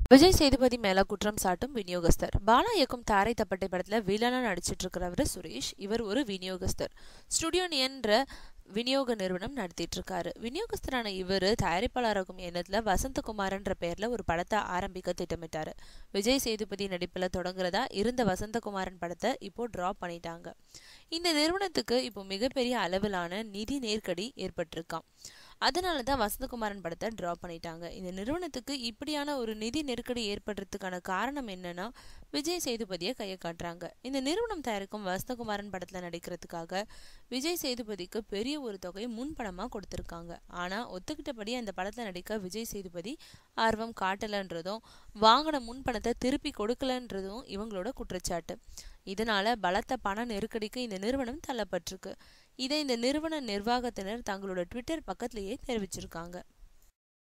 விஜய் சேதுபதி மேல குற்றம் சாட்டும் விநியோகஸ்தர் பாலா இயக்கும் தாரை தப்பட்டை படத்துல வில்லனா நடிச்சிட்டு இருக்கிறவர் சுரேஷ் இவர் ஒரு விநியோகஸ்தர் ஸ்டுடியோ என்ற விநியோக நிறுவனம் நடத்திட்டு இருக்காரு விநியோகஸ்தரான இவர் தயாரிப்பாளராகும் எண்ணத்துல வசந்தகுமார்ன்ற பேர்ல ஒரு படத்தை ஆரம்பிக்க திட்டமிட்டாரு விஜய் சேதுபதி நடிப்புல தொடங்குறதா இருந்த வசந்தகுமாரன் படத்தை இப்போ டிராப் பண்ணிட்டாங்க இந்த நிறுவனத்துக்கு இப்போ மிகப்பெரிய அளவிலான நிதி நெருக்கடி ஏற்பட்டிருக்காம் அதனால தான் வசந்தகுமாரன் படத்தை ட்ராப் பண்ணிட்டாங்க இந்த நிறுவனத்துக்கு இப்படியான ஒரு நிதி நெருக்கடி ஏற்படுறதுக்கான காரணம் என்னன்னா விஜய் சேதுபதியை கையை காட்டுறாங்க இந்த நிறுவனம் தயாரிக்கும் வசந்தகுமாரன் படத்துல நடிக்கிறதுக்காக விஜய் சேதுபதிக்கு பெரிய ஒரு தொகையை முன்பணமா கொடுத்திருக்காங்க ஆனா ஒத்துக்கிட்டபடி அந்த படத்துல நடிக்க விஜய் சேதுபதி ஆர்வம் காட்டலன்றதும் வாங்கின முன்பணத்தை திருப்பி கொடுக்கலன்றதும் இவங்களோட குற்றச்சாட்டு இதனால பலத்த பண நெருக்கடிக்கு இந்த நிறுவனம் தள்ளப்பட்டிருக்கு இதை இந்த நிறுவன நிர்வாகத்தினர் தங்களோட ட்விட்டர் பக்கத்திலேயே தெரிவிச்சிருக்காங்க